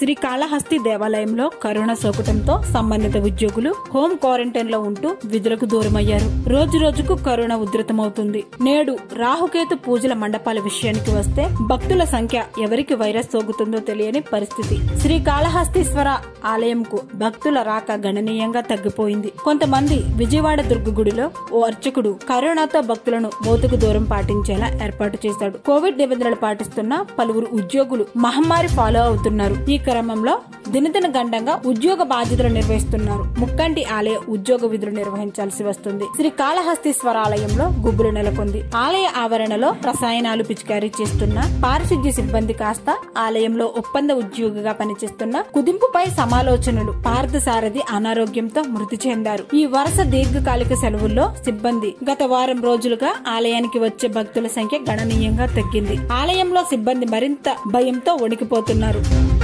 శ్రీకాళహస్తి దేవాలయంలో కరోనా సోకటంతో సంబంధిత ఉద్యోగులు హోం క్వారంటైన్ లో ఉంటూ విధులకు దూరమయ్యారు రోజు రోజుకు కరోనా ఉధృతమవుతుంది నేడు రాహుకేతు పూజల మండపాల విషయానికి వస్తే భక్తుల సంఖ్య ఎవరికి వైరస్ సోకుతుందో తెలియని పరిస్థితి శ్రీకాళహస్తీశ్వర ఆలయంకు భక్తుల రాక గణనీయంగా తగ్గిపోయింది కొంతమంది విజయవాడ దుర్గ గుడిలో ఓ అర్చకుడు కరోనాతో భక్తులను మోతుకు దూరం పాటించేలా ఏర్పాటు చేశాడు కోవిడ్ నిబంధనలు పాటిస్తున్న పలువురు ఉద్యోగులు మహమ్మారి ఫాలో అవుతున్నారు ఈ క్రమంలో దినదిన గండంగా ఉద్యోగ బాధ్యతలు నిర్వహిస్తున్నారు ముక్కంటి ఆలయ ఉద్యోగ విధులు నిర్వహించాల్సి వస్తుంది శ్రీ కాళహస్తీశ్వర ఆలయంలో గుబ్బులు నెలకొంది ఆలయ ఆవరణలో రసాయనాలు పిచికారీ చేస్తున్న పారిశుద్ధ్య సిబ్బంది కాస్త ఆలయంలో ఒప్పంద ఉద్యోగిగా పనిచేస్తున్న కుదింపుపై సమాలోచనలు పార్థసారథి అనారోగ్యంతో మృతి చెందారు ఈ వరుస దీర్ఘకాలిక సెలవుల్లో సిబ్బంది గత వారం రోజులుగా ఆలయానికి వచ్చే భక్తుల సంఖ్య గణనీయంగా తగ్గింది ఆలయంలో సిబ్బంది మరింత భయంతో వణికిపోతున్నారు